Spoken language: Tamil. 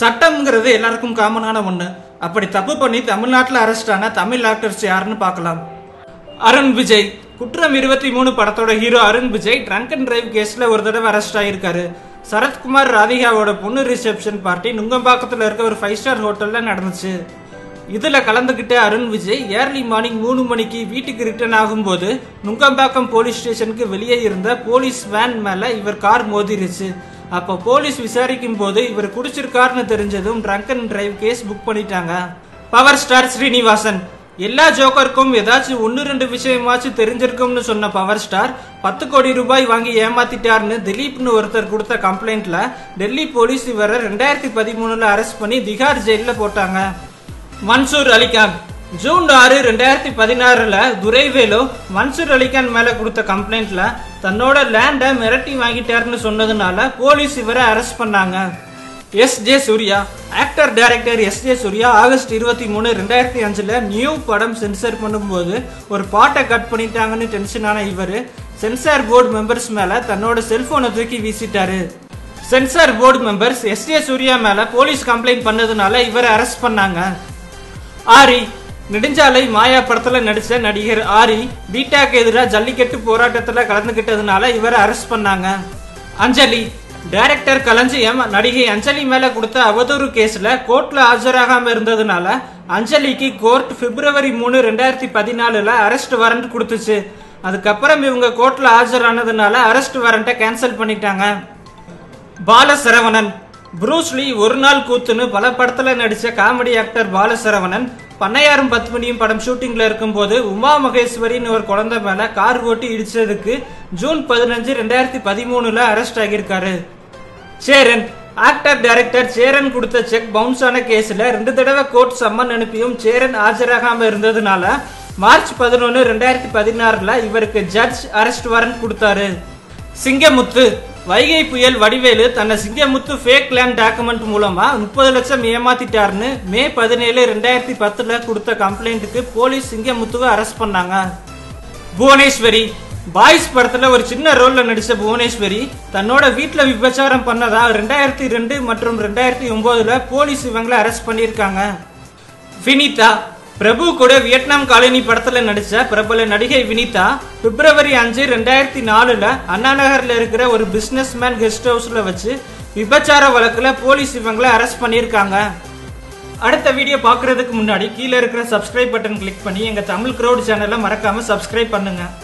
சட்டம்ங்கிறது எல்லாருக்கும் காமனான ஒண்ணு அப்படி தப்பு பண்ணி தமிழ்நாட்டில் அரெஸ்ட் ஆன தமிழ் ஆக்டர்ஸ் யாருன்னு பார்க்கலாம் அருண் விஜய் குற்றம் இருபத்தி மூணு படத்தோட hero Arun Vijay drunk and drive கேஸ்ல ஒரு தடவை அரெஸ்ட் ஆயிருக்காரு சரத்குமார் ராதிகாவோட பொண்ணு ரிசப்ஷன் பார்ட்டி நுங்கம்பாக்கத்துல இருக்க ஒரு ஃபைவ் ஸ்டார் ஹோட்டல்ல நடந்துச்சு இதுல கலந்துகிட்ட அருண் விஜய் ஏர்லி மார்னிங் மூணு மணிக்கு வீட்டுக்கு ரிட்டர்ன் ஆகும்போது நுங்கம்பாக்கம் போலீஸ் ஸ்டேஷனுக்கு வெளியே இருந்த போலீஸ் வேன் மேல இவர் கார் மோதிருச்சு அப்ப போலீஸ் விசாரிக்கும் போது இவர் குடிச்சிருக்காருன்னு தெரிஞ்சதும் drunk and drive case book பண்ணிட்டாங்க பவர் ஸ்டார் ஸ்ரீனிவாசன் எல்லா ஜோக்கருக்கும் ஏதாச்சும் ஒன்னு ரெண்டு விஷயமாச்சும் தெரிஞ்சிருக்கும்னு சொன்ன பவர் ஸ்டார் பத்து கோடி ரூபாய் வாங்கி ஏமாத்திட்டாருன்னு திலீப்னு ஒருத்தர் கொடுத்த கம்ப்ளைண்ட்ல டெல்லி போலீஸ் இவரை ரெண்டாயிரத்தி பதிமூணுல அரெஸ்ட் பண்ணி திகார் ஜெயில போட்டாங்க மன்சூர் அலிகான் ஜூன் ஆறு ரெண்டாயிரத்தி பதினாறுல துரைவேலு மன்சூர் அலிகான் மேல கொடுத்த கம்ப்ளைண்ட்ல தன்னோட லேண்டை மிரட்டி வாங்கிட்டாருன்னு சொன்னதுனால போலீஸ் இவரை அரெஸ்ட் பண்ணாங்க S J Suryah actor director S J Suryah August இருபத்தி மூணு ரெண்டாயிரத்தி அஞ்சுல நியூ படம் சென்சார் பண்ணும்போது ஒரு பாட்டை கட் பண்ணிட்டாங்கன்னு டென்ஷனான இவர் சென்சார் போர்டு மெம்பர்ஸ் மேல தன்னோட செல்போனை தூக்கி வீசிட்டாரு censor board members S J Suryah மேல போலீஸ் கம்ப்ளைண்ட் பண்ணதுனால இவரை அரெஸ்ட் பண்ணாங்க ஆரி நெடுஞ்சாலை மாயா படத்துல நடிச்ச நடிகர் ஆரி பீட்டாக்கு எதிராக ஜல்லிக்கட்டு போராட்டத்துல கலந்துகிட்டதுனால இவரை அரெஸ்ட் பண்ணாங்க அஞ்சலி டைரக்டர் கலஞ்சியம் நடிகை அஞ்சலி மேல கொடுத்த அவதூறு கேஸ்ல கோர்ட்ல ஆஜராகாம இருந்ததுனால அஞ்சலிக்கு கோர்ட் பிப்ரவரி மூணு ரெண்டாயிரத்தி பதினாலுல அரெஸ்ட் வாரண்ட் கொடுத்துச்சு அதுக்கப்புறம் இவங்க கோர்ட்ல ஆஜரானதுனால அரெஸ்ட் வாரண்ட்டை கேன்சல் பண்ணிட்டாங்க பாலசரவணன் ப்ரூஸ்லி ஒரு நாள் கூத்துன்னு பல படத்துல நடிச்ச காமெடி ஆக்டர் பாலசரவணன் பண்ணையாரும் பத்மினியும் படம் ஷூட்டிங்ல இருக்கும்போது உமா மகேஸ்வரின்னு ஒரு குழந்தை மேல கார் ஓட்டி இடிச்சதுக்கு ஜூன் பதினஞ்சு ரெண்டாயிரத்தி பதிமூணுல அரெஸ்ட் ஆகியிருக்காரு சேரன் ஆக்டர் டைரக்டர் சேரன் கொடுத்த செக் பவுன்ஸ் ஆன கேஸ்ல ரெண்டு தடவை கோர்ட் சம்மன் அனுப்பியும் சேரன் ஆஜராகாம இருந்ததுனால மார்ச் பதினொன்னு ரெண்டாயிரத்தி பதினாறுல இவருக்கு ஜட்ஜ் அரெஸ்ட் வாரண்ட் கொடுத்தாரு சிங்கமுத்து வைகை புயல் வடிவேலு தன்னை சிங்கமுத்து ஃபேக் லேண்ட் டாக்குமெண்ட் மூலமா முப்பது லட்சம் ஏமாத்திட்டாருன்னு மே பதினேழு ரெண்டாயிரத்தி பத்துல கொடுத்த கம்ப்ளைண்ட்டுக்கு போலீஸ் சிங்கமுத்துவை அரெஸ்ட் பண்ணாங்க புவனேஸ்வரி பாய்ஸ் படத்துல ஒரு சின்ன ரோல்ல நடிச்ச புவனேஸ்வரி தன்னோட வீட்டுல விபச்சாரம் பண்ணதா ரெண்டாயிரத்தி ரெண்டு மற்றும் ரெண்டாயிரத்தி ஒன்பதுல போலீஸ் இவங்களை அரெஸ்ட் பண்ணியிருக்காங்க வினிதா பிரபு கூட வியட்நாம் காலனி படத்துல நடிச்ச பிரபல நடிகை வினிதா பிப்ரவரி அஞ்சு ரெண்டாயிரத்தி நாலுல அண்ணா நகர்ல இருக்கிற ஒரு பிசினஸ் மேன் கெஸ்ட் ஹவுஸ்ல வச்சு விபச்சார வழக்குல போலீஸ் இவங்களை அரெஸ்ட் பண்ணியிருக்காங்க அடுத்த வீடியோ பார்க்கறதுக்கு முன்னாடி கீழே இருக்கிற சப்ஸ்கிரைப் பட்டன் கிளிக் பண்ணி எங்க தமிழ் க்ரௌட் சேனலை மறக்காம சப்ஸ்கிரைப் பண்ணுங்க